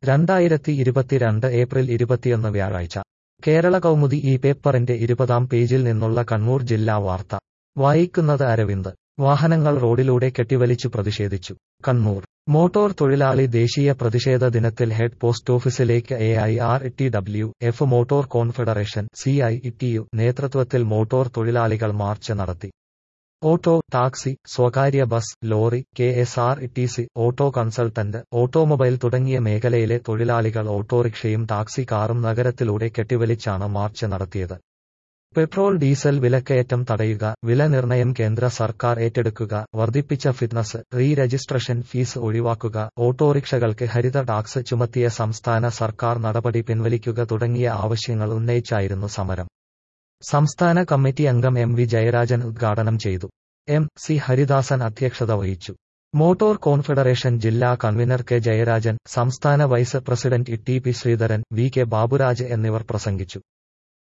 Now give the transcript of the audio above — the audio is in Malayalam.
രണ്ടായിരത്തി ഇരുപത്തിരണ്ട് ഏപ്രിൽ ഇരുപത്തിയൊന്ന് വ്യാഴാഴ്ച കേരള കൗമുദി ഈ പേപ്പറിന്റെ ഇരുപതാം പേജിൽ നിന്നുള്ള കണ്ണൂർ ജില്ലാ വാർത്ത വായിക്കുന്നത് അരവിന്ദ് വാഹനങ്ങൾ റോഡിലൂടെ കെട്ടിവലിച്ചു പ്രതിഷേധിച്ചു കണ്ണൂർ മോട്ടോർ തൊഴിലാളി ദേശീയ പ്രതിഷേധ ദിനത്തിൽ ഹെഡ് പോസ്റ്റ് ഓഫീസിലേക്ക് A I R T W F motor confederation C I T U നേതൃത്വത്തിൽ മോട്ടോർ തൊഴിലാളികൾ മാർച്ച് നടത്തി ഓട്ടോ ടാക്സി സ്വകാര്യ bus lorry K S R T C auto consultant automobile തുടങ്ങിയ മേഖലയിലെ തൊഴിലാളികൾ ഓട്ടോറിക്ഷയും ടാക്സി കാറും നഗരത്തിലൂടെ കെട്ടിവലിച്ചാണ് മാർച്ച് നടത്തിയത് പെട്രോൾ ഡീസൽ വിലക്കയറ്റം തടയുക വില നിർണയം കേന്ദ്ര സർക്കാർ ഏറ്റെടുക്കുക വർദ്ധിപ്പിച്ച ഫിറ്റ്നസ് റീ രജിസ്ട്രേഷൻ ഫീസ് ഒഴിവാക്കുക ഓട്ടോറിക്ഷകൾക്ക് ഹരിത ടാക്സ് ചുമത്തിയ സംസ്ഥാന സർക്കാർ നടപടി പിൻവലിക്കുക തുടങ്ങിയ ആവശ്യങ്ങൾ ഉന്നയിച്ചായിരുന്നു സമരം സംസ്ഥാന കമ്മിറ്റി അംഗം എം വി ജയരാജൻ ഉദ്ഘാടനം ചെയ്തു എം സി ഹരിദാസൻ അധ്യക്ഷത വഹിച്ചു മോട്ടോർ കോൺഫെഡറേഷൻ ജില്ലാ കൺവീനർ കെ ജയരാജൻ സംസ്ഥാന vice president T P Sreedharan V K Baburaj എന്നിവർ പ്രസംഗിച്ചു